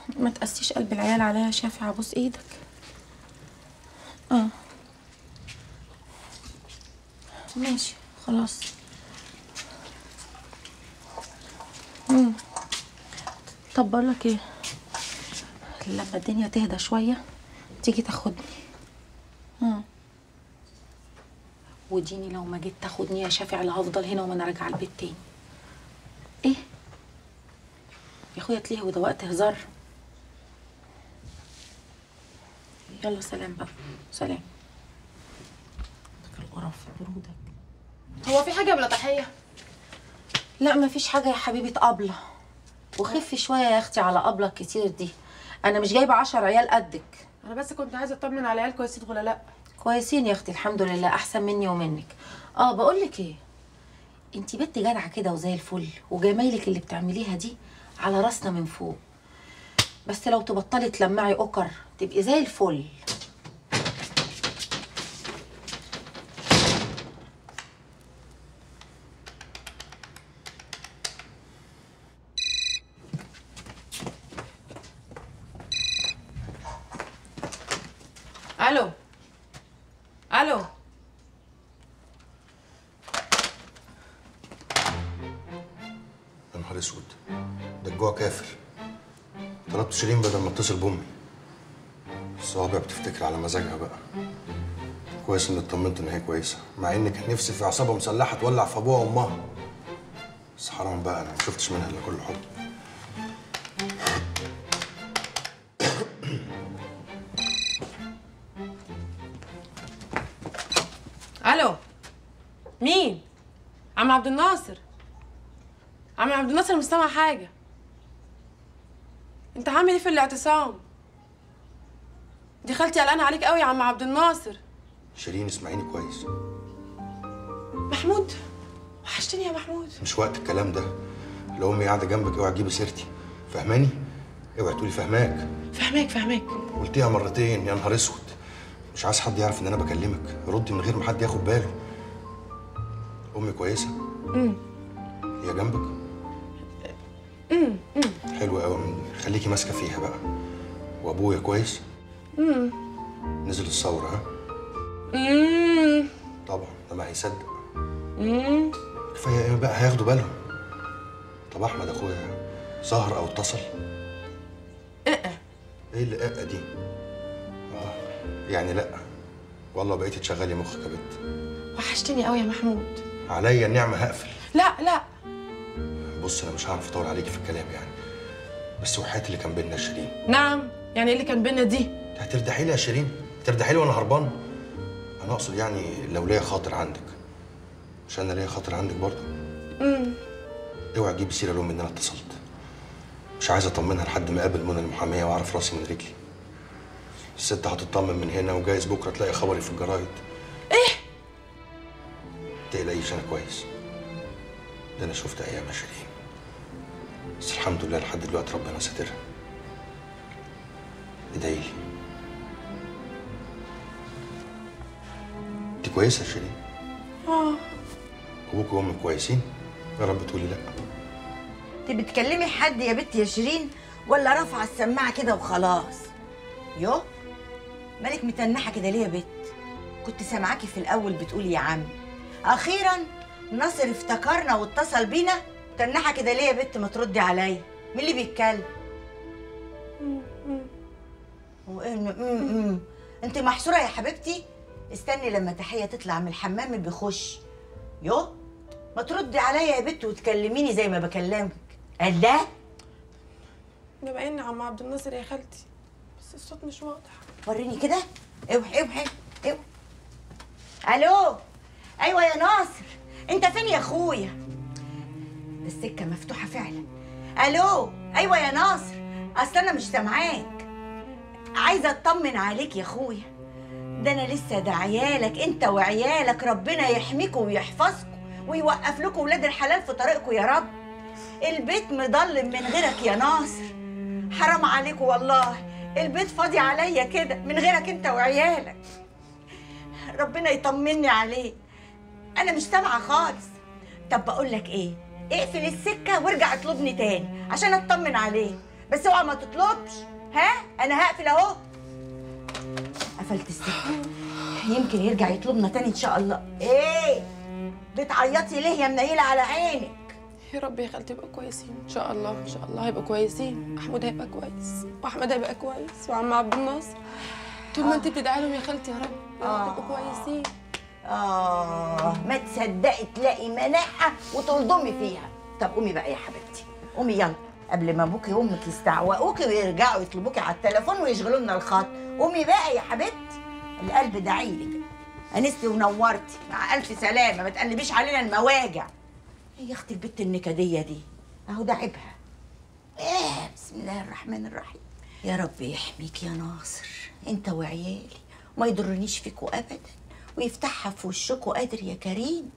ما تقسيش قلب العيال عليا يا شافع ابوس ايدك اه ماشي خلاص مم. طب بقول لك ايه لما الدنيا تهدى شويه تيجي تاخدني اه وديني لو ما جيت تاخدني يا شافع لا هفضل هنا وما انا راجعه البيت تاني ايه يا اخويا تليه وده وقت هزار يلا سلام بقى سلام القرف برودك هو في حاجه ولا تحيه لا مفيش حاجة يا حبيبة أبلة وخفي شوية يا أختي على أبلة كتير دي أنا مش جايبة عشر عيال قدك انا بس كنت عايزه اطمن على العيال كويسين ولا لا كويسين يا أختي الحمد لله أحسن مني ومنك آه بقولك إيه أنتي بنت جدعة كده وزي الفل وجمايلك اللي بتعمليها دي على راسنا من فوق بس لو تبطلي تلمعي أكر تبقي زي الفل الو الو يا نهار اسود ده الجوع كافر طلبت شيرين بدل ما اتصل بامي الصوابع بتفتكر على مزاجها بقى كويس اني اطمنت ان هي كويسه مع ان كان نفسي في عصابه مسلحه تولع في ابوها وامها بس حرام بقى انا ما شفتش منها الا كل حب الو مين عم عبد الناصر عم عبد الناصر مش سامع حاجه انت عامل ايه في الاعتصام دي خالتي قلقانه عليك قوي يا عم عبد الناصر شيرين اسمعيني كويس محمود وحشتني يا محمود مش وقت الكلام ده لو امي قاعده جنبك اوعي تجيبي سيرتي فهماني اوعي تقولي فهماك فهماك فهماك قلتيها مرتين يا نهار اسود مش عايز حد يعرف ان انا بكلمك ردي من غير ما حد ياخد باله امي كويسه امم هي جنبك امم حلو قوي خليكي ماسكه فيها بقى وابويا كويس امم نزل الثوره ها امم طبعا ده ما هيصدق امم كفايه ايه بقى هياخدوا بالهم طب احمد اخويا ظهر او اتصل اه ايه اللي اقه دي اه يعني لا والله بقيتي تشغلي مخك يا بنت وحشتني قوي يا محمود عليا النعمه هقفل لا لا بص انا مش هعرف اطول عليكي في الكلام يعني بس وحياتي اللي كان بينا يا شيرين نعم يعني ايه اللي كان بينا دي هترتاحي لي يا شيرين هترتاحي لي وانا هربان انا اقصد يعني لو ليا خاطر عندك مش انا ليا خاطر عندك برضه امم اوعي تجيبي سيره لامي ان انا اتصلت مش عايز اطمنها لحد ما اقابل منى المحاميه واعرف راسي من رجلي الست هتطمن من هنا وجايز بكره تلاقي خبري في الجرايد ايه تقلقيش انا كويس ده انا شفت ايام يا شيرين بس الحمد لله لحد دلوقتي ربنا ساترها ادعي لي انت كويسه يا شيرين اه ابوك وامك كويسين يا رب تقولي لا انت بتكلمي حد يا بنت يا شيرين ولا رافعه السماعه كده وخلاص يو مالك متنحه كده ليه يا بت كنت سامعاكي في الاول بتقولي يا عم اخيرا ناصر افتكرنا واتصل بينا متنحه كده ليه يا بت ما تردي عليا مين اللي بيتكلم هو ايه الم- م- م- انت محصوره يا حبيبتي استني لما تحيه تطلع من الحمام اللي بيخش يو ما تردي عليا يا بت وتكلميني زي ما بكلمك الله بما ان عم عبد الناصر يا خالتي بس الصوت مش واضح وريني كده اوحي اوحي اوحي الو ايوه يا ناصر انت فين يا اخويا السكه مفتوحه فعلا الو ايوه يا ناصر اصل انا مش سامعاك عايزه اطمن عليك يا اخويا ده انا لسه داعيالك انت وعيالك ربنا يحميكم ويحفظكم ويوقف لكم ولاد الحلال في طريقكم يا رب البيت مضلم من غيرك يا ناصر حرام عليكم والله البيت فاضي عليا كده من غيرك انت وعيالك ربنا يطمني عليك انا مش سامعه خالص طب بقول لك ايه اقفل السكه وارجع اطلبني تاني عشان اطمن عليك بس اوعى ما تطلبش ها انا هقفل اهو قفلت السكه يمكن يرجع يطلبنا تاني ان شاء الله ايه بتعيطي ليه يا منيله على عينك يا رب يا خالتي يبقى كويسين ان شاء الله ان شاء الله هيبقى كويسين محمود هيبقى كويس واحمد هيبقى كويس وعم عبد الناصر طول ما انت بتدعي لهم يا خالتي يا رب يا رب يبقوا كويسين آه ما تصدقي تلاقي مناحة وتلضمي فيها طب قومي بقى يا حبيبتي قومي يلا قبل ما ابوكي وامك يستعوقوكي ويرجعوا يطلبوكي على التليفون ويشغلوا لنا الخط قومي بقى يا حبيبتي القلب دعيلك انستي ونورتي مع الف سلامه ما تقلبيش علينا المواجع إيه يا اختي البت النكديه دي اهو ده عيبها ايه بسم الله الرحمن الرحيم يا رب يحميك يا ناصر انت وعيالي وما يضرنيش فيكوا ابدا ويفتحها في وشكوا قادر يا كريم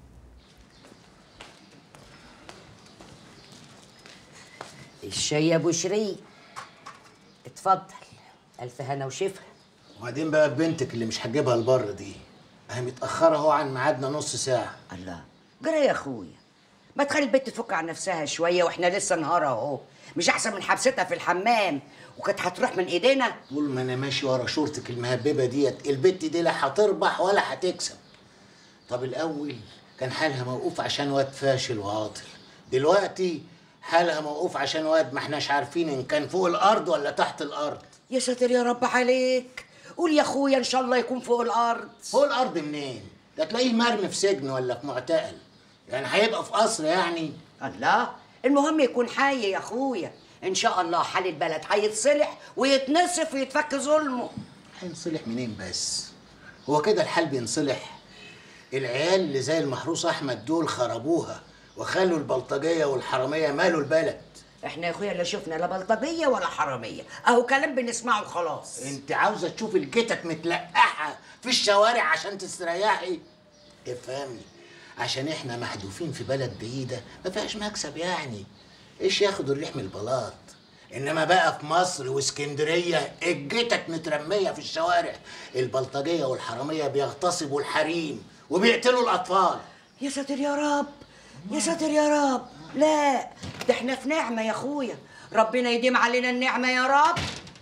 الشاي يا ابو شريك اتفضل الف هنا وشفا وبعدين بقى بنتك اللي مش هتجيبها البر دي اهي متاخره اهو عن ميعادنا نص ساعه الله جرى يا اخويا ما تخلي البنت تفك عن نفسها شويه واحنا لسه نهار اهو مش احسن من حبستها في الحمام وكانت هتروح من ايدينا طول ما انا ماشي ورا شورتك المهببه ديت البت دي لا هتربح ولا هتكسب طب الاول كان حالها موقوف عشان واد فاشل وعاطل دلوقتي حالها موقوف عشان واد ما احناش عارفين ان كان فوق الارض ولا تحت الارض يا ساتر يا رب عليك قول يا اخويا ان شاء الله يكون فوق الارض فوق الارض منين ده تلاقيه مرمي في سجن ولا في معتقل يعني هيبقى في قصر يعني الله المهم يكون حي يا اخويا ان شاء الله حال البلد هيتصلح ويتنصف ويتفك ظلمه هينصلح منين بس هو كده الحال بينصلح العيال اللي زي المحروس احمد دول خربوها وخلوا البلطجيه والحراميه مالوا البلد احنا يا اخويا لا شفنا لا بلطجيه ولا حراميه اهو كلام بنسمعه خلاص انت عاوزه تشوفي الجتت متلقحه في الشوارع عشان تستريحي افهمي عشان احنا محذوفين في بلد بعيده ما فيهاش مكسب يعني ايش ياخدوا الريح من البلاط انما بقى في مصر واسكندريه الجتت مترميه في الشوارع البلطجيه والحراميه بيغتصبوا الحريم وبيقتلوا الاطفال يا ساتر يا رب يا ساتر يا رب لا ده احنا في نعمه يا اخويا ربنا يديم علينا النعمه يا رب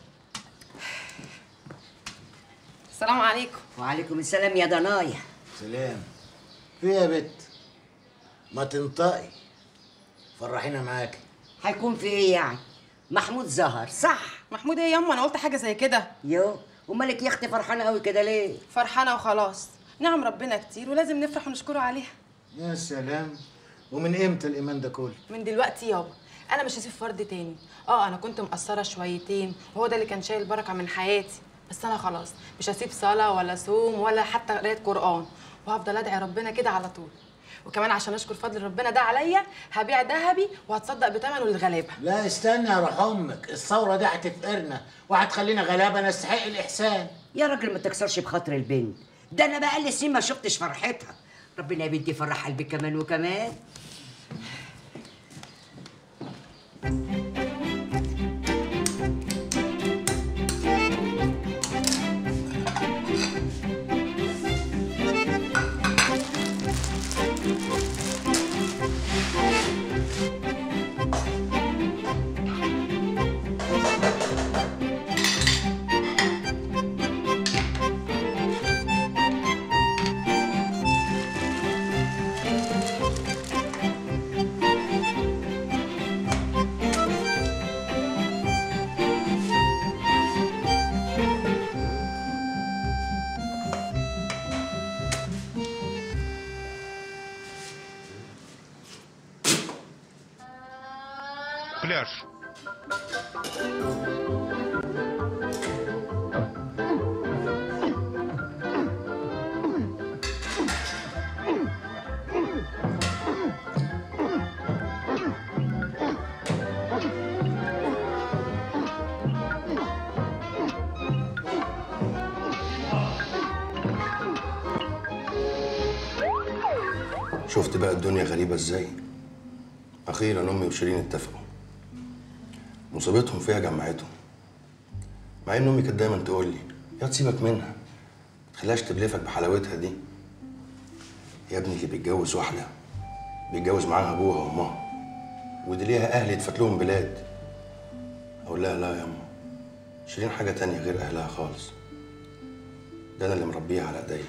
السلام عليكم وعليكم السلام يا ضنايا سلام في يا بت ما تنطقي فرحينا معاكي هيكون في ايه يعني محمود ظهر صح محمود ايه ياما انا قلت حاجه زي كده يو ومالك يا اختي فرحانه قوي كده ليه فرحانه وخلاص نعم ربنا كتير ولازم نفرح ونشكره عليها يا سلام ومن امتى الايمان ده كله من دلوقتي يابا انا مش هسيب فرد تاني اه انا كنت مقصره شويتين وهو ده اللي كان شايل بركه من حياتي بس انا خلاص مش هسيب صلاه ولا صوم ولا حتى قرايه قران وهفضل ادعي ربنا كده على طول وكمان عشان اشكر فضل ربنا ده عليا هبيع ذهبي وهتصدق بثمنه للغلابه لا استنى يا روح امك الثوره دي هتفقرنا وهتخلينا غلابه نستحق الاحسان يا راجل ما تكسرش بخاطر البنت ده انا بقالي سنين ما شفتش فرحتها ربنا يبدي فرح قلبي كمان وكمان Пляж. شفت بقى الدنيا غريبة ازاي؟ أخيرا أمي وشيرين اتفقوا مصيبتهم فيها جمعتهم مع إن أمي كانت دايما تقول لي يا تسيبك منها ما تخليهاش تبلفك بحلاوتها دي يا ابني اللي بيتجوز واحدة بيتجوز معاها أبوها وأمها ودي ليها أهل يتفت لهم بلاد أقول اقول لها لا يا اما شيرين حاجه تانية غير اهلها خالص ده انا اللي مربيها على ايديا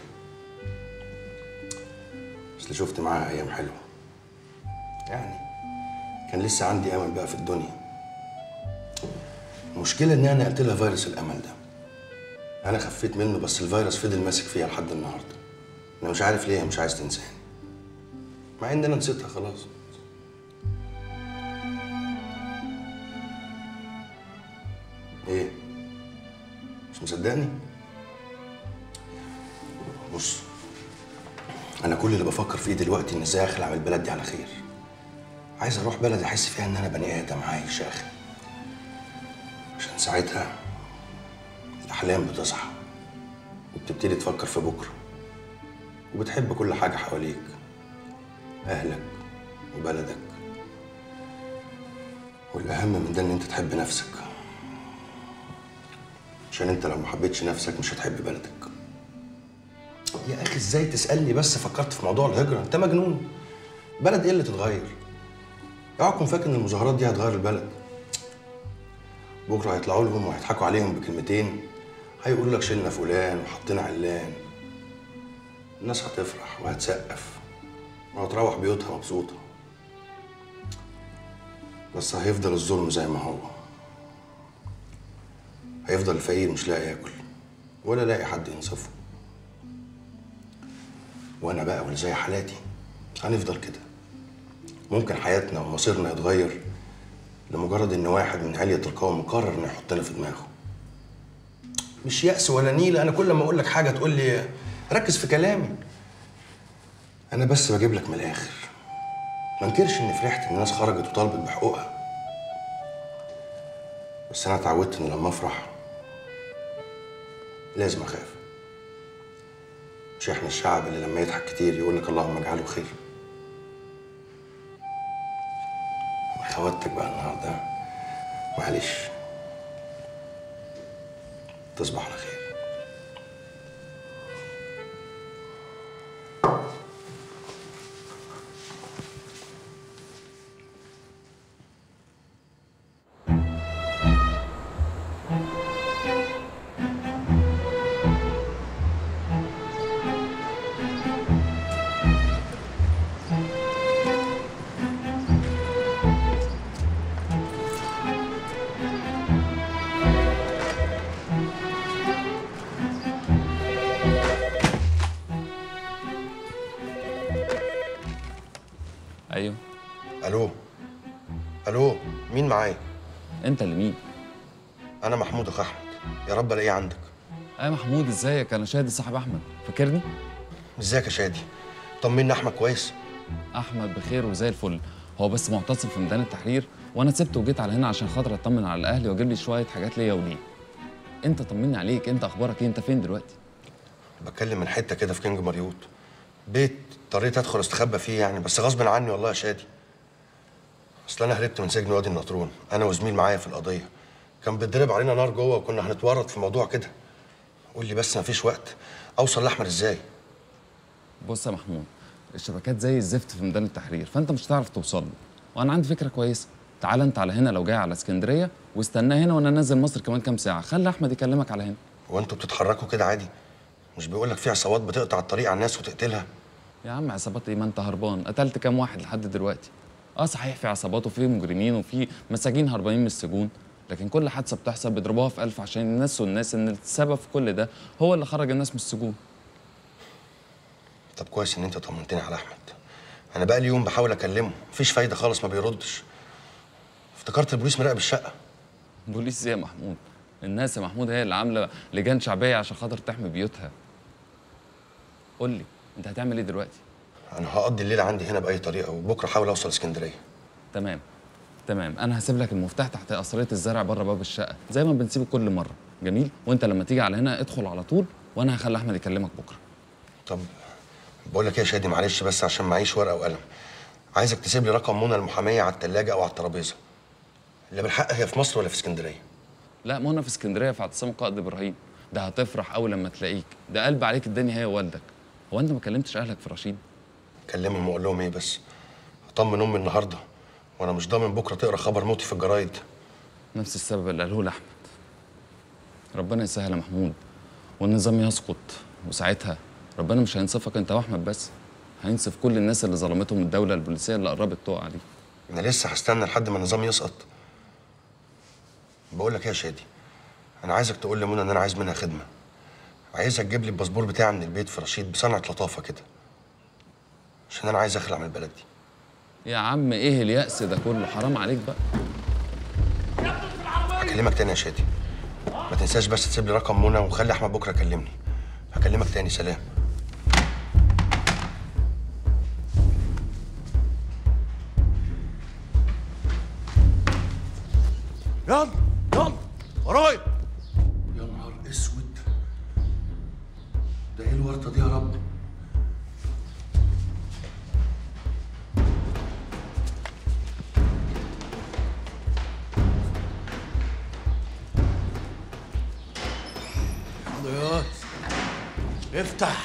اصل شفت معاها ايام حلوه يعني كان لسه عندي امل بقى في الدنيا المشكله ان انا قلت لها فيروس الامل ده انا خفيت منه بس الفيروس فضل ماسك فيها لحد النهارده انا مش عارف ليه هي مش عايز تنساني مع ان انا نسيتها خلاص ايه مش مصدقني بص انا كل اللي بفكر فيه دلوقتي ان ازاي اخلع من البلد دي على خير عايز اروح بلد احس فيها ان انا بني ادم عايش يا اخي عشان ساعتها الاحلام بتصحى وبتبتدي تفكر في بكره وبتحب كل حاجه حواليك اهلك وبلدك والاهم من ده ان انت تحب نفسك عشان انت لو ما حبيتش نفسك مش هتحب بلدك يا اخي ازاي تسالني بس فكرت في موضوع الهجره انت مجنون بلد ايه اللي تتغير اوعى تكون فاكر ان المظاهرات دي هتغير البلد بكره هيطلعوا لهم وهيضحكوا عليهم بكلمتين هيقولوا لك شلنا فلان وحطينا علان الناس هتفرح وهتسقف وهتروح بيوتها مبسوطه بس هيفضل الظلم زي ما هو هيفضل الفقير مش لاقي ياكل ولا لاقي حد ينصفه وانا بقى واللي زي حالاتي هنفضل كده ممكن حياتنا ومصيرنا يتغير لمجرد ان واحد من علية القوم قرر انه يحطنا في دماغه مش يأس ولا نيلة انا كل ما اقول لك حاجة تقول لي ركز في كلامي انا بس بجيب لك من الاخر ما انكرش اني فرحت ان الناس خرجت وطالبت بحقوقها بس انا اتعودت ان لما افرح لازم اخاف مش احنا الشعب اللي لما يضحك كتير يقول لك اللهم اجعله خير أنا خوتك بقى النهارده معلش تصبح على خير ايوه الو الو مين معايا انت اللي مين انا محمود اخ احمد يا رب الاقيه عندك ايه محمود ازيك انا شادي صاحب احمد فاكرني ازيك يا شادي طمني احمد كويس احمد بخير وزي الفل هو بس معتصم في ميدان التحرير وانا سبته وجيت على هنا عشان خاطر اطمن على الاهلي واجيب لي شويه حاجات ليا وليه انت طمني عليك انت اخبارك ايه انت فين دلوقتي بتكلم من حته كده في كينج مريوط بيت اضطريت ادخل استخبى فيه يعني بس غصب عني والله يا شادي اصل انا هربت من سجن وادي النطرون انا وزميل معايا في القضيه كان بيتضرب علينا نار جوه وكنا هنتورط في موضوع كده قول لي بس مفيش وقت اوصل لاحمد ازاي بص يا محمود الشبكات زي الزفت في ميدان التحرير فانت مش هتعرف توصل له وانا عندي فكره كويسه تعال انت على هنا لو جاي على اسكندريه واستناه هنا وانا نازل مصر كمان كام ساعه خلي احمد يكلمك على هنا هو انتوا بتتحركوا كده عادي مش بيقول لك في عصابات بتقطع الطريق على الناس وتقتلها يا عم عصابات ايه ما انت هربان قتلت كام واحد لحد دلوقتي اه صحيح في عصابات وفي مجرمين وفي مساجين هربانين من السجون لكن كل حادثه بتحصل بيضربوها في ألف عشان الناس والناس ان السبب في كل ده هو اللي خرج الناس من السجون طب كويس ان انت طمنتني على احمد انا بقى لي يوم بحاول اكلمه مفيش فايده خالص ما بيردش افتكرت البوليس مراقب الشقه بوليس إيه يا محمود الناس يا محمود هي اللي عامله لجان شعبيه عشان خاطر تحمي بيوتها قول لي انت هتعمل ايه دلوقتي انا هقضي الليله عندي هنا باي طريقه وبكره احاول اوصل اسكندريه تمام تمام انا هسيب لك المفتاح تحت قصريه الزرع بره باب الشقه زي ما بنسيبه كل مره جميل وانت لما تيجي على هنا ادخل على طول وانا هخلي احمد يكلمك بكره طب بقول لك ايه يا شادي معلش بس عشان معيش ورقه وقلم عايزك تسيب لي رقم منى المحاميه على الثلاجه او على الترابيزه اللي بالحق هي في مصر ولا في اسكندريه لا منى في اسكندريه في اعتصام القائد ابراهيم ده هتفرح اول لما تلاقيك ده قلب عليك الدنيا هي ووالدك هو انت ما كلمتش اهلك في رشيد كلمهم واقول لهم ايه بس اطمن امي النهارده وانا مش ضامن بكره تقرا خبر موتي في الجرايد نفس السبب اللي قاله لأحمد ربنا يسهل يا محمود والنظام يسقط وساعتها ربنا مش هينصفك انت واحمد بس هينصف كل الناس اللي ظلمتهم الدولة البوليسية اللي قربت تقع دي انا لسه هستنى لحد ما النظام يسقط بقول لك ايه يا شادي انا عايزك تقول لمنى ان انا عايز منها خدمه عايزها تجيب لي الباسبور بتاعي من البيت في رشيد بصنعه لطافه كده عشان انا عايز اخلع من البلد دي يا عم ايه اليأس ده كله حرام عليك بقى هكلمك تاني يا شادي ما تنساش بس تسيب لي رقم منى وخلي احمد بكره يكلمني هكلمك تاني سلام يلا يلا ورايا يا نهار اسود ده ايه الورطه دي يا رب يلا افتح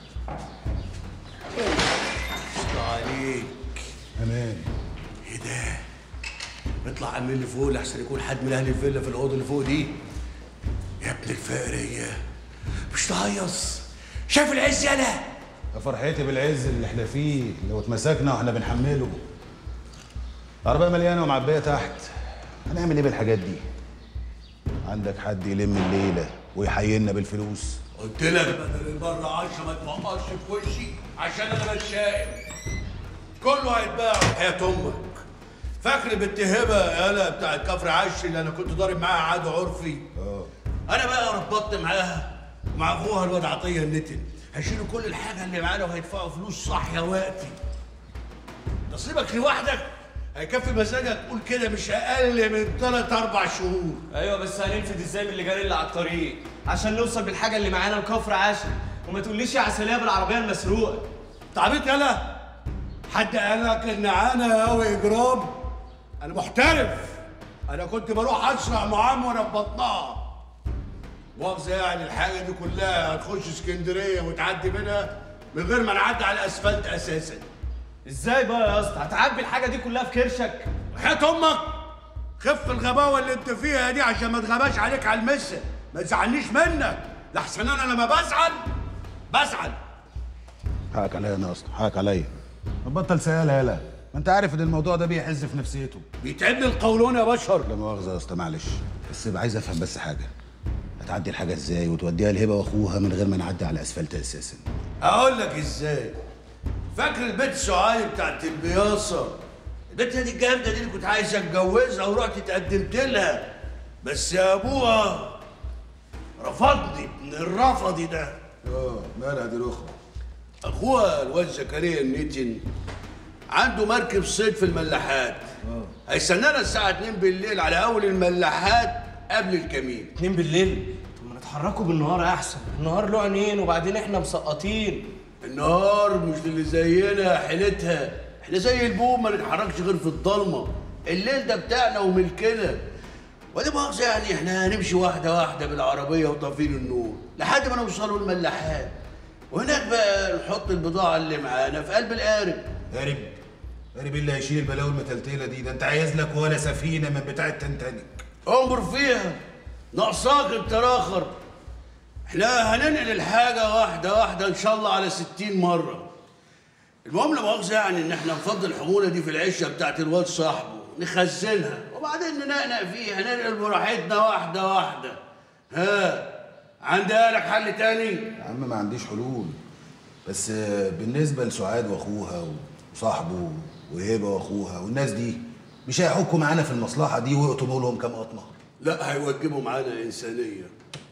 اشتغل عليك امان ايه ده اطلع على اللي فوق لحسن يكون حد من اهل الفيلا في الاوضه اللي فوق دي يا ابن الفقريه مش تهيص شايف العز يالا يا فرحتي بالعز اللي احنا فيه لو اتمسكنا واحنا بنحمله العربية مليانة ومعبية تحت هنعمل ايه بالحاجات دي؟ عندك حد يلم الليلة ويحيلنا بالفلوس قلت لك بدل المره عشرة ما تبقاش في وشي عشان انا بتشائم كله هيتباع وحياة امك فاكر بنت هبه يالا بتاعت كفر عش اللي انا كنت ضارب معاها عاد عرفي اه انا بقى ربطت معاها ومع اخوها الواد عطيه النتن هيشيلوا كل الحاجه اللي معانا وهيدفعوا فلوس صح يا وقتي نصيبك لوحدك هيكفي مزاجك قول كده مش اقل من ثلاث اربع شهور ايوه بس هننفذ ازاي من اللي جاري اللي على الطريق عشان نوصل بالحاجه اللي معانا لكفر عاشر وما تقوليش يا عسليه بالعربيه المسروقه تعبيط يالا حد قال لك ان انا قوي اجرام انا محترف انا كنت بروح اسرع معام وانا في بطنها مؤاخذة يعني الحاجة دي كلها هتخش اسكندرية وتعدي منها من غير ما نعدي على الاسفلت اساسا ازاي بقى يا اسطى هتعبي الحاجه دي كلها في كرشك وحياة امك خف الغباوة اللي انت فيها دي عشان ما تغباش عليك على المسة ما تزعلنيش منك لحسن انا لما بزعل بزعل حقك عليا يا ناصر حقك عليا ما تبطل سيالة يالا ما انت عارف ان الموضوع ده بيحز في نفسيته بيتعبني القولون يا بشر لا مؤاخذة يا اسطى معلش بس بقى عايز افهم بس حاجة هتعدي الحاجة ازاي وتوديها لهبة واخوها من غير ما نعدي على اسفلت اساسا اقول لك ازاي فاكر البنت سعاد بتاعت البياصه البنت دي الجامده دي اللي كنت عايز اتجوزها ورحت اتقدمت لها بس يا ابوها رفضني ابن الرفضي ده اه مالها دي الاخرى اخوها الواد زكريا النتن عنده مركب صيد في الملاحات هيستنانا الساعه 2 بالليل على اول الملاحات قبل الكمين اتنين بالليل طب ما نتحركوا بالنهار احسن النهار له عينين وبعدين احنا مسقطين النهار مش اللي زينا حيلتها احنا زي البوم ما نتحركش غير في الضلمه الليل ده بتاعنا وملكنا ودي مؤاخذة يعني احنا هنمشي واحدة واحدة بالعربية وطافين النور لحد ما نوصلوا الملاحات وهناك بقى نحط البضاعة اللي معانا في قلب القارب قارب قارب اللي هيشيل البلاوي المتلتلة دي ده انت عايز لك ولا سفينة من بتاع التنتانيك انظر فيها ناقصاك التراخر احنا هننقل الحاجة واحدة واحدة ان شاء الله على ستين مرة المهم لا مؤاخذة يعني ان احنا نفضي الحمولة دي في العشة بتاعت الواد صاحبه نخزنها وبعدين ننقنق فيها ننقل براحتنا واحدة واحدة ها عندها لك حل تاني؟ يا عم ما عنديش حلول بس آه، بالنسبة لسعاد واخوها وصاحبه وهبة واخوها والناس دي مش هيحكوا معانا في المصلحة دي ويقطموا لهم كام قطمة لا هيوجبوا معانا إنسانية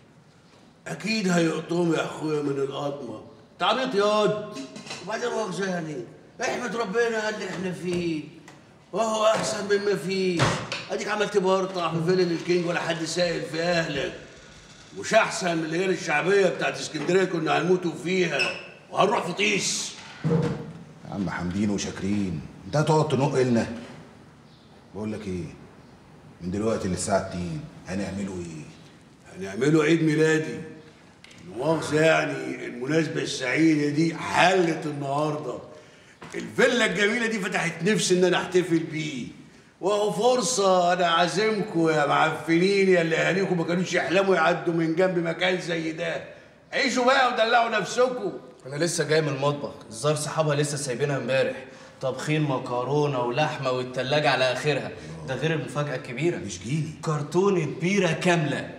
أكيد هيقطوهم يا أخويا من القطمة تعبيط ياض وبعدين مؤاخذة يعني احمد ربنا على اللي احنا فيه وهو أحسن مما فيه أديك عملت برطع في فيلن الكينج ولا حد سائل في أهلك مش أحسن من الليالي الشعبية بتاعت اسكندرية كنا هنموتوا فيها وهنروح في طيس يا عم حامدين وشاكرين انت هتقعد تنق لنا بقول لك ايه من دلوقتي للساعة 2 هنعملوا ايه هنعمله عيد ميلادي المؤاخذة يعني المناسبة السعيدة دي حلت النهاردة الفيلا الجميلة دي فتحت نفسي إن أنا أحتفل بيه وهو فرصة أنا عازمكم يا معفنين يا اللي أهاليكم ما كانوش يحلموا يعدوا من جنب مكان زي ده عيشوا بقى ودلعوا نفسكم انا لسه جاي من المطبخ الزار صحابها لسه سايبينها امبارح طبخين مكرونه ولحمه والتلاجة على اخرها ده غير المفاجاه الكبيره مش جيلي كرتونه بيره كامله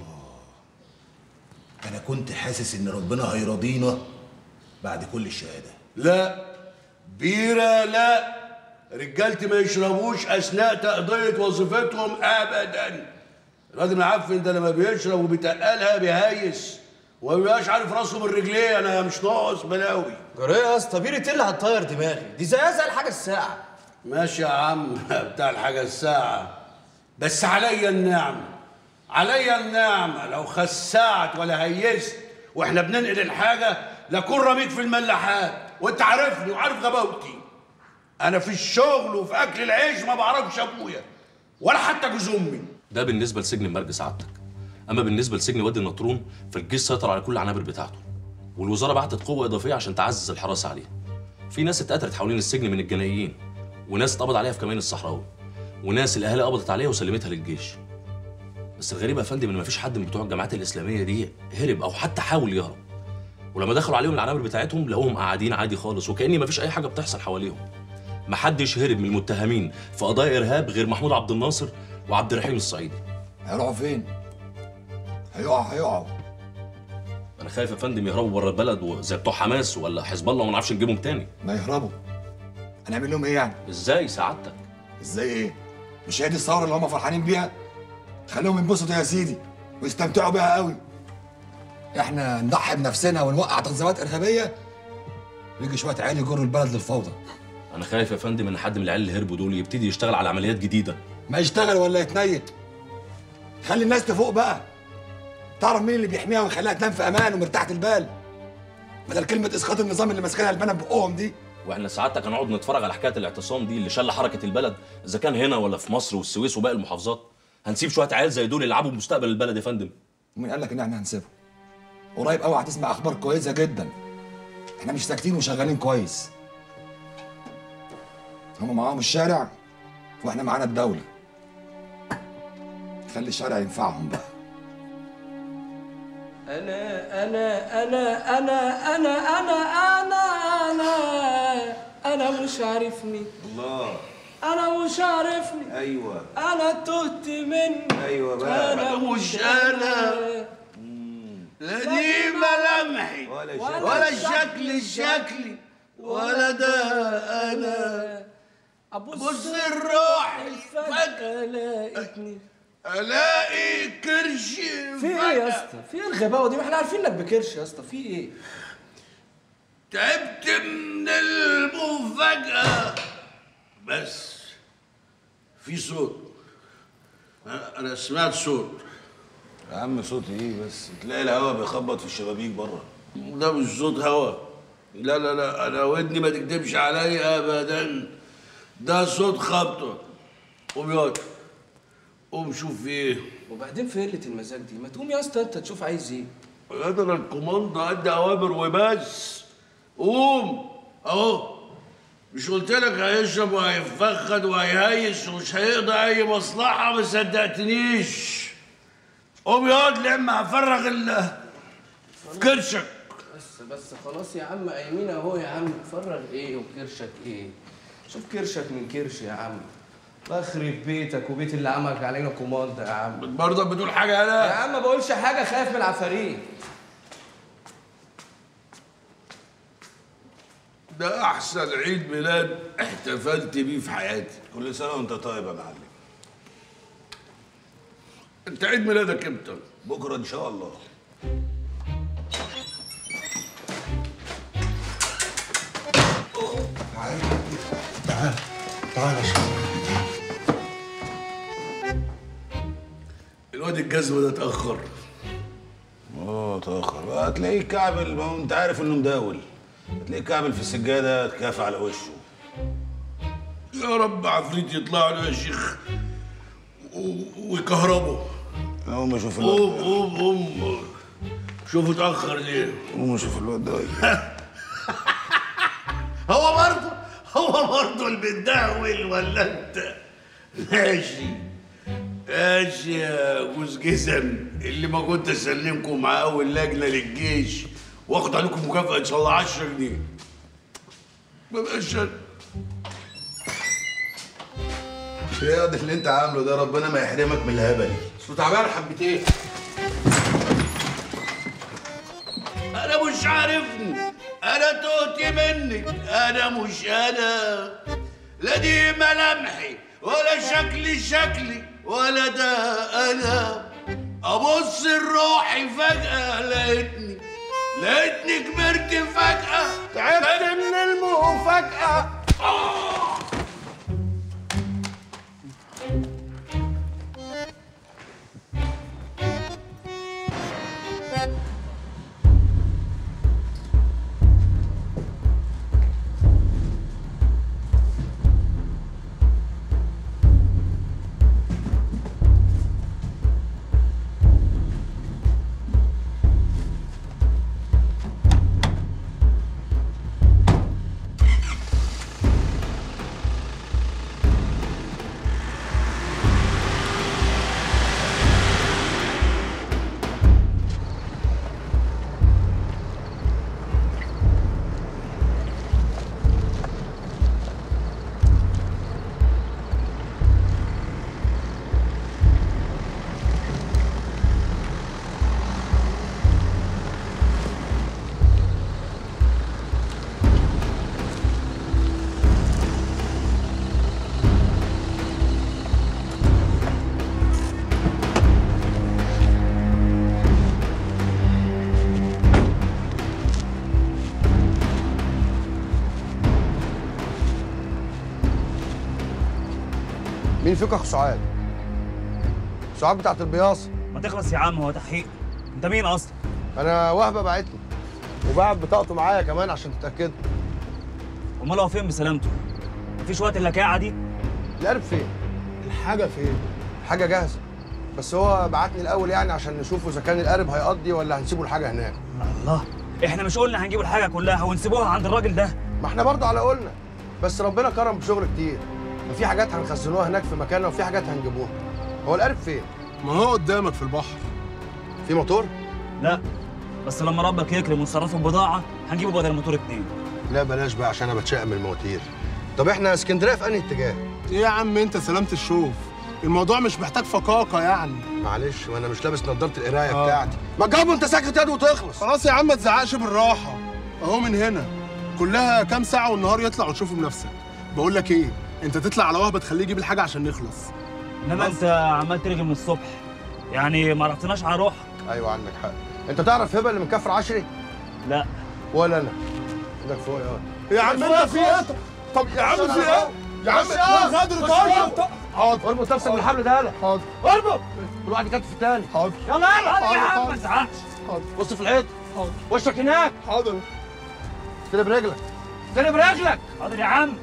انا كنت حاسس ان ربنا هيرضينا بعد كل الشهاده لا بيرة لا رجالتي ما يشربوش أثناء تقضية وظيفتهم أبدا الراجل المعفن ده لما بيشرب وبيتقلها بيهيس وما بيبقاش عارف راسه من رجليه أنا مش ناقص بلاوي جرى يا اسطى بيره ايه اللي هتطير دماغي دي زيها زي الحاجه الساعه ماشي يا عم بتاع الحاجة الساعة بس عليا النعمة عليا النعمة لو خسعت ولا هيست واحنا بننقل الحاجة لكون رميت في الملاحات وانت عارفني وعارف غباوتي انا في الشغل وفي اكل العيش ما بعرفش ابويا ولا حتى جوز امي ده بالنسبه لسجن المرج سعادتك اما بالنسبه لسجن وادي النطرون فالجيش سيطر على كل العنابر بتاعته والوزاره بعتت قوه اضافيه عشان تعزز الحراسه عليه في ناس اتقتلت حوالين السجن من الجنائيين وناس اتقبض عليها في كمين الصحراوي وناس الاهالي قبضت عليها وسلمتها للجيش بس الغريب يا فندم ان مفيش حد من بتوع الجامعات الاسلاميه دي هرب او حتى حاول يهرب ولما دخلوا عليهم العنابر بتاعتهم لقوهم قاعدين عادي خالص وكأن مفيش اي حاجه بتحصل حواليهم محدش هرب من المتهمين في قضايا ارهاب غير محمود عبد الناصر وعبد الرحيم الصعيدي هيروحوا فين؟ هيقعوا هيقعوا انا خايف يا فندم يهربوا بره البلد وزي بتوع حماس ولا حزب الله وما نعرفش نجيبهم تاني ما يهربوا هنعمل لهم ايه يعني؟ ازاي سعادتك ازاي ايه؟ مش هي دي الثوره اللي هم فرحانين بيها؟ خليهم ينبسطوا يا سيدي ويستمتعوا بيها قوي احنا نضحي بنفسنا ونوقع تنظيمات ارهابيه ويجي شويه عيال يجروا البلد للفوضى انا خايف يا فندم ان حد من العيال اللي هربوا دول يبتدي يشتغل على عمليات جديده ما يشتغل ولا يتنيت خلي الناس تفوق بقى تعرف مين اللي بيحميها ويخليها تنام في امان ومرتاحه البال بدل كلمه اسقاط النظام اللي ماسكينها البنا بقهم دي واحنا سعادتك هنقعد نتفرج على حكايه الاعتصام دي اللي شل حركه البلد اذا كان هنا ولا في مصر والسويس وباقي المحافظات هنسيب شويه عيال زي دول يلعبوا بمستقبل البلد يا فندم ومين قال لك ان احنا هنسيبهم قريب قوي هتسمع اخبار كويسه جدا احنا مش ساكتين وشغالين كويس هم معاهم الشارع واحنا معانا الدوله خلي الشارع ينفعهم بقى أنا أنا أنا أنا أنا أنا أنا أنا أنا مش عارفني الله أنا مش عارفني ايوه أنا تهت مني ايوه بقى أنا مش أنا. لا دي ملامحي ولا ولا ولا الشكل الشكل الشكلي ولا ده انا أبص بص الروح فجأة لقيتني الاقي كرش في إيه يا اسطى؟ في إيه الغباوة دي؟ ما إحنا عارفين إنك بكرش يا اسطى، في إيه؟ تعبت من المفاجأة بس في صوت أنا- أنا سمعت صوت يا عم صوت ايه بس تلاقي الهوا بيخبط في الشبابيك بره ده مش صوت هوا لا لا لا أنا ودني ما تكدبش عليا أبدا ده صوت خبطة قوم ياض قوم شوف في إيه وبعدين في قلة المزاج دي، ما تقوم يا اسطى أنت تشوف عايز إيه؟ انا الكوماندا قد اوامر وبس قوم اهو مش قلت لك هيشرب وهيفخد وهيهيس ومش هيقضي اي مصلحه ما صدقتنيش قوم يقعد لما هفرغ ال في كرشك بس بس خلاص يا عم قايمين اهو يا عم تفرغ ايه وكرشك ايه شوف كرشك من كرش يا عم الله يخرب بيتك وبيت اللي عملك علينا كوماندا يا عم برضه بتقول حاجه يا انا عم ما بقولش حاجه خايف من العفاريت ده احسن عيد ميلاد احتفلت بيه في حياتي كل سنه وانت طيب يا معلم انت عيد ميلادك امتى بكره ان شاء الله تعال تعال يا شيخ الواد الجزمه ده اتاخر اه تاخر بقى هتلاقيه كعبل ما هو انت عارف انه مداول هتلاقيه كعبل في السجاده اتكافى على وشه يا رب عفريت يطلع له يا شيخ و- ويكهربه قوم اشوف قوم الواد ده قوم قوم شوفوا اتأخر ليه قوم اشوف الواد ده هو برضه هو برضه اللي بتدهول ولا انت ماشي ماشي يا جوز جزم اللي ما كنت اسلمكم مع اول لجنه للجيش واخد عليكم مكافاه ان شاء الله 10 جنيه ما بقاش ايه ده اللي انت عامله ده ربنا ما يحرمك من الهبل اصله تعبان حبتين انا مش عارفني انا تهت منك انا مش انا لا دي ملامحي ولا شكلي شكلي ولا ده انا ابص لروحي فجاه لقيتني لقيتني كبرت فجاه تعبت من المفاجاه مين فيكم اخو سعاد؟ سعاد بتاعت البياصه ما تخلص يا عم هو تحقيق انت مين اصلا انا وهبه بعتني وبعت بطاقته معايا كمان عشان تتاكدوا امال هو فين بسلامته مفيش وقت اللكاعه دي القرب فين؟ الحاجه فين؟ الحاجه جاهزه بس هو بعتني الاول يعني عشان نشوفه اذا كان القارب هيقضي ولا هنسيبه الحاجه هناك الله احنا مش قلنا هنجيب الحاجه كلها ونسيبوها عند الراجل ده ما احنا برضه على قولنا بس ربنا كرم بشغل كتير ففي حاجات هنخزنوها هناك في مكاننا وفي حاجات هنجيبوها هو القارب فين؟ ما هو قدامك في البحر في موتور؟ لا بس لما ربك يكرم ونصرفه ببضاعه هنجيبه بدل الموتور اتنين لا بلاش بقى عشان انا بتشائم من المواتير طب احنا اسكندريه في انهي اتجاه؟ ايه يا عم انت سلامة الشوف الموضوع مش محتاج فقاقة يعني معلش ما انا مش لابس نضاره القرايه آه. بتاعتي ما تجاوبوا انت ساكت يد وتخلص خلاص يا عم ما تزعقش بالراحة اهو من هنا كلها كام ساعة والنهار يطلع وتشوفه بنفسك بقول لك ايه انت تطلع على وهبة تخليه يجيب الحاجة عشان نخلص انما انت عمال ترغي من الصبح يعني ما عرفتناش على روحك ايوه عندك حق انت تعرف هبه اللي من كفر عشري؟ لا ولا انا ايدك فوق يا واد. يا عم انت في ايه طب يا عم في ايه يا عم يا غادر طيب حاضر اربط نفسك بالحبل ده يالا حاضر اربط كل واحد يكتف التاني حاضر يلا يلا حاضر يا عم حاضر. ما تزعقش حاضر بص في الحيط حاضر وشك هناك حاضر استلم رجلك استلم رجلك حاضر يا عم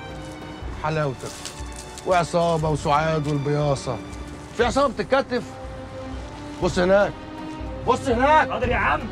حلاوتك وعصابه وسعاد والبياصه في عصابه بتتكتف بص هناك بص هناك حاضر يا عم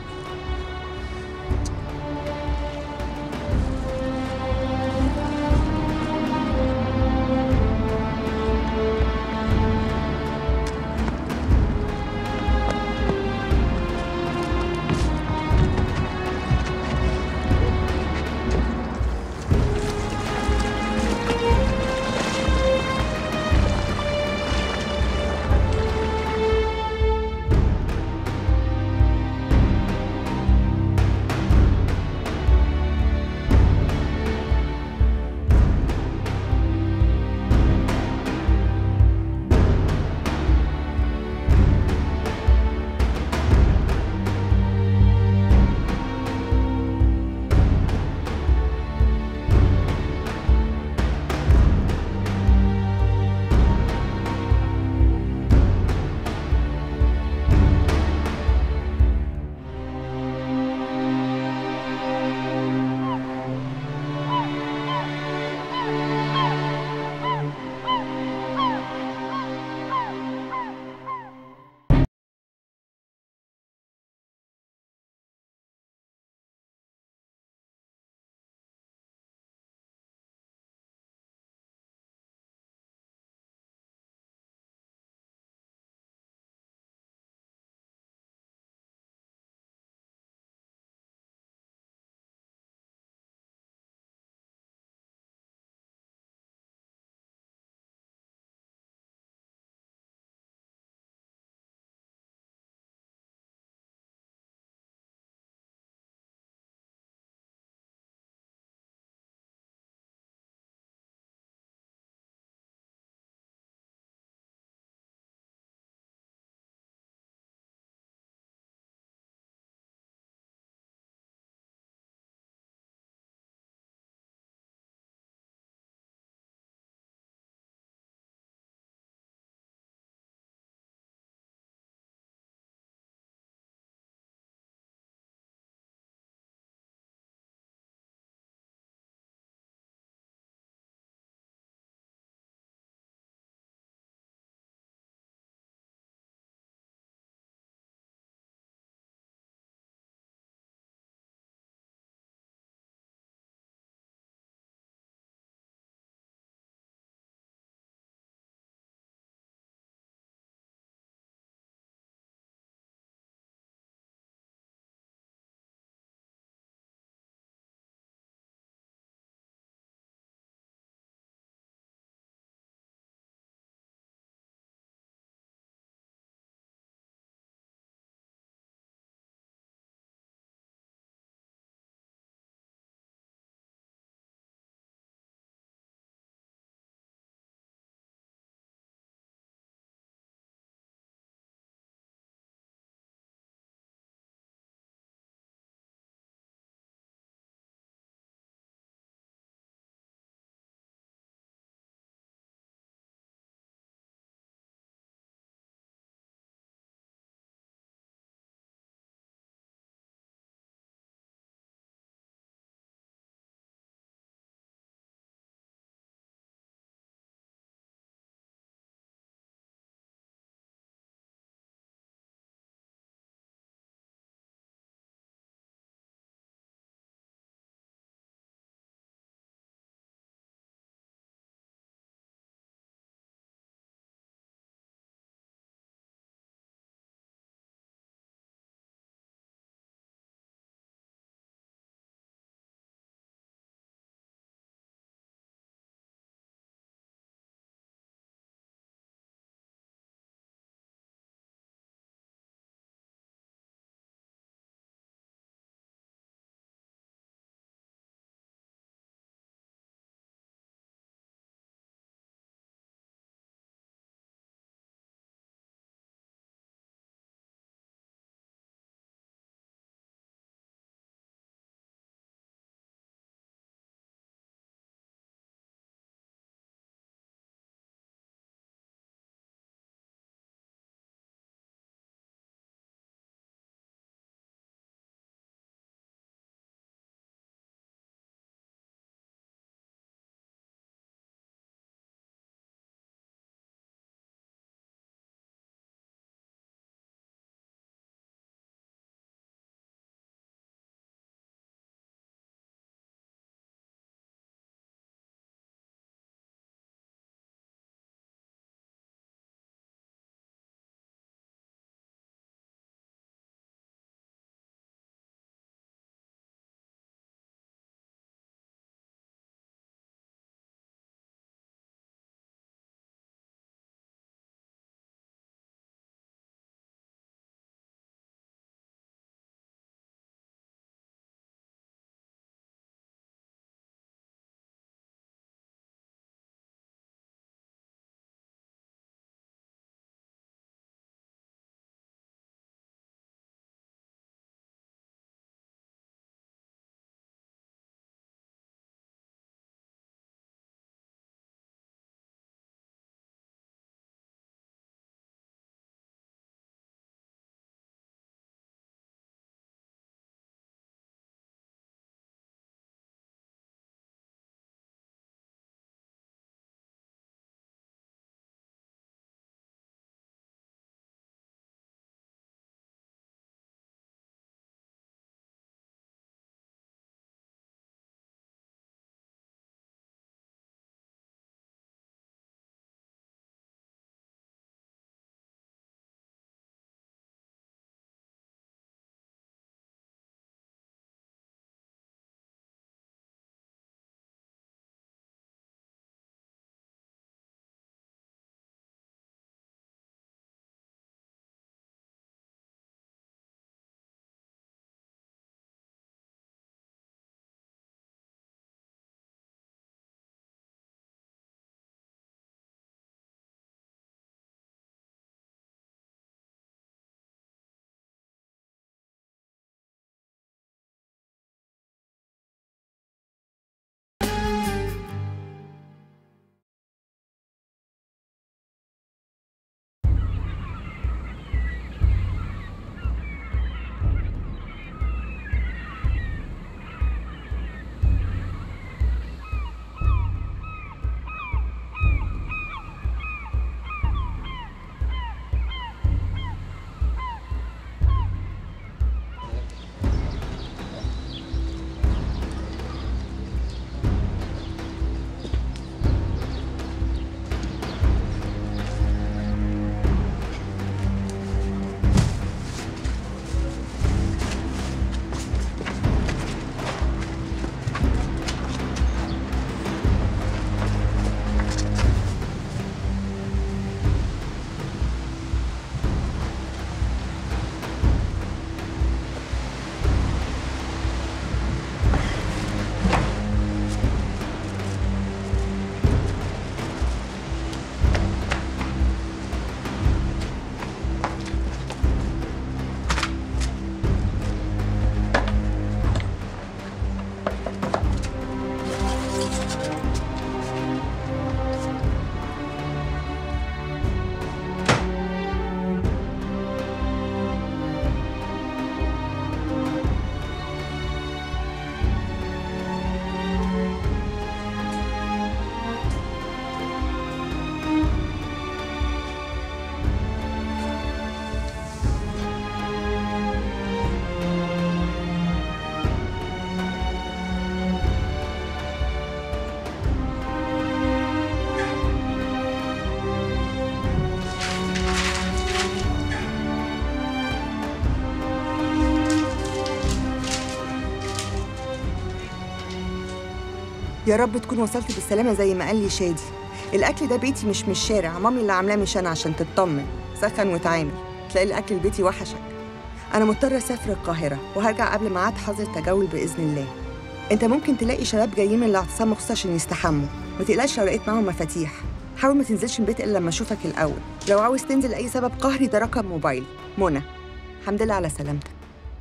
يا رب تكون وصلت بالسلامة زي ما قال لي شادي الأكل ده بيتي مش من الشارع مامي اللي عاملاه مش أنا عشان تطمن سخن وتعامل تلاقي الأكل البيتي وحشك أنا مضطرة أسافر القاهرة وهرجع قبل ميعاد حظر التجول بإذن الله أنت ممكن تلاقي شباب جايين من الاعتصام مخصوص عشان يستحموا ما تقلقش لو لقيت معاهم مفاتيح حاول ما تنزلش من البيت إلا لما أشوفك الأول لو عاوز تنزل لأي سبب قهري ده رقم موبايلي منى الحمد لله على سلامتك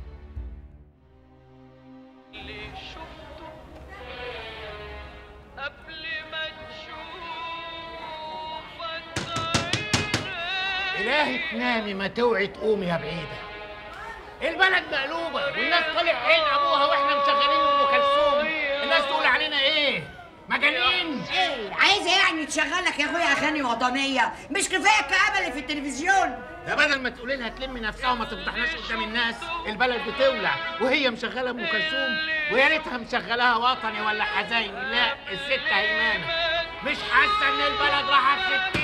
إلهي تنامي ما توعي تقومي يا بعيدة البلد مقلوبة والناس طالع عين أبوها وإحنا مشغلين أم كلثوم الناس تقول علينا إيه؟ مجانين ايه عايزه يعني تشغلك يا اخويا اغاني وطنيه مش كفايه الكآبه اللي في التلفزيون ده بدل ما تقولي لها تلمي نفسها وما تفضحناش قدام الناس البلد بتولع وهي مشغله ام كلثوم ويا ريتها مشغلاها وطني ولا حزيني لا الست هيمانه مش حاسه ان البلد راحت في